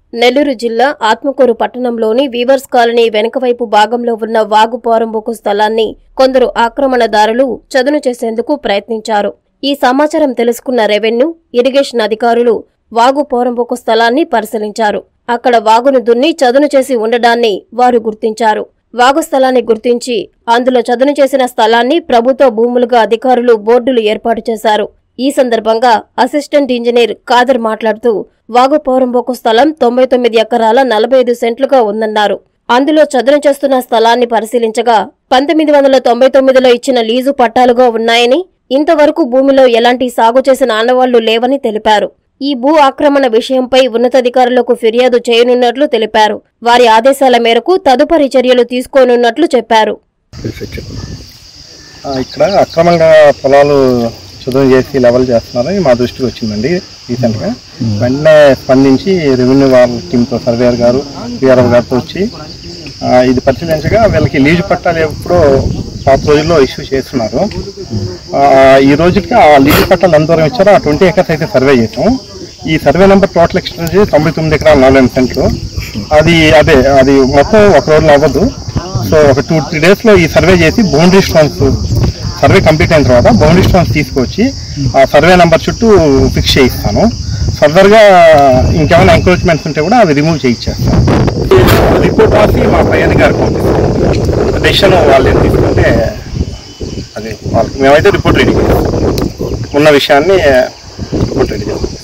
నెల్లూరు జిల్లా ఆత్మకూరు పట్టణంలోని weavers colony వెనుకవైపు భాగంలో ఉన్న వాగు పోరంబోకు స్థలాన్ని కొందరు ఆక్రమణదారులు చదును చేసేందుకు ప్రయత్నించారు ఈ సమాచారం తెలుసుకున్న రెవెన్యూ ఇరిగేషన్ అధికారులు వాగు పోరంబోకు స్థలాన్ని పరిశీలించారు అక్కడ వాగును దున్ని చదును చేసి ఉండడాన్ని వారు గుర్తించారు వాగు స్థలాన్ని గుర్తించి అందులో చదును చేసిన స్థలాన్ని ప్రభుత్వ భూములుగా అధికారులు బోర్డులు ఏర్పాటు చేశారు ఈ సందర్భంగా అసిస్టెంట్ ఇంజనీర్ కాదర్ మాట్లాడుతూ వాగు పౌరంబోకు స్థలం తొంభై తొమ్మిది ఎకరాల నలభై ఐదు సెంట్లుగా ఉందన్నారు అందులో చదును చేస్తున్న స్థలాన్ని పరిశీలించగా పంతొమ్మిది వందల తొంభై తొమ్మిదిలో ఇచ్చిన లీజు పట్టాలుగా ఉన్నాయని ఇంతవరకు భూమిలో ఎలాంటి సాగు చేసిన ఆనవాళ్లు లేవని తెలిపారు ఈ భూ ఆక్రమణ విషయంపై ఉన్నతాధికారులకు ఫిర్యాదు చేయనున్నట్లు తెలిపారు వారి ఆదేశాల మేరకు తదుపరి చర్యలు తీసుకోనున్నట్లు చెప్పారు ఆ, ఇక్కడ అక్రమంగా పొలాలు చదువు చేసి లెవెల్ చేస్తున్నారని మా దృష్టికి వచ్చిందండి రీసెంట్గా వెంటనే స్పందించి రెవెన్యూ వాళ్ళ టీంతో సర్వేయర్ గారు పిఆర్ఓ గారితో వచ్చి ఆ, ఇది పరిశీలించగా వీళ్ళకి లీజు పట్టాలు ఎప్పుడో పాత రోజుల్లో ఇష్యూ చేస్తున్నారు ఆ, ఈ రోజుకి ఆ లీజు పట్టాలు ఎంత దూరం ఇచ్చారో ఆ ట్వంటీ ఎకర్స్ అయితే సర్వే చేసాం ఈ సర్వే నెంబర్ టోటల్ ఎక్స్టెండ్ చేసి తొంభై తొమ్మిది ఎకరాలు నలభై ఎనిమిది సెంట్లు అది అదే అది మొత్తం ఒక రోజులో అవ్వదు సో ఒక టూ త్రీ డేస్లో ఈ సర్వే చేసి బౌండరీ స్టోన్స్ సర్వే కంప్లీట్ అయిన తర్వాత బౌండరీ స్టోన్స్ తీసుకొచ్చి ఆ సర్వే నెంబర్ చుట్టూ ఫిక్స్ చేయిస్తాను ఫర్దర్గా ఇంకేమైనా ఎంక్రోచ్మెంట్స్ ఉంటే కూడా అవి రిమూవ్ చేయించేస్తాను రిపోర్ట్ రాసి మా పైన గారికి పంపిస్తాం డెసిషన్ వాళ్ళు ఏం తీసుకుంటే అది వాళ్ళకి మేమైతే రిపోర్ట్ రెడీ చేస్తాం ఉన్న విషయాన్ని రిపోర్ట్ రెడీ చేస్తాం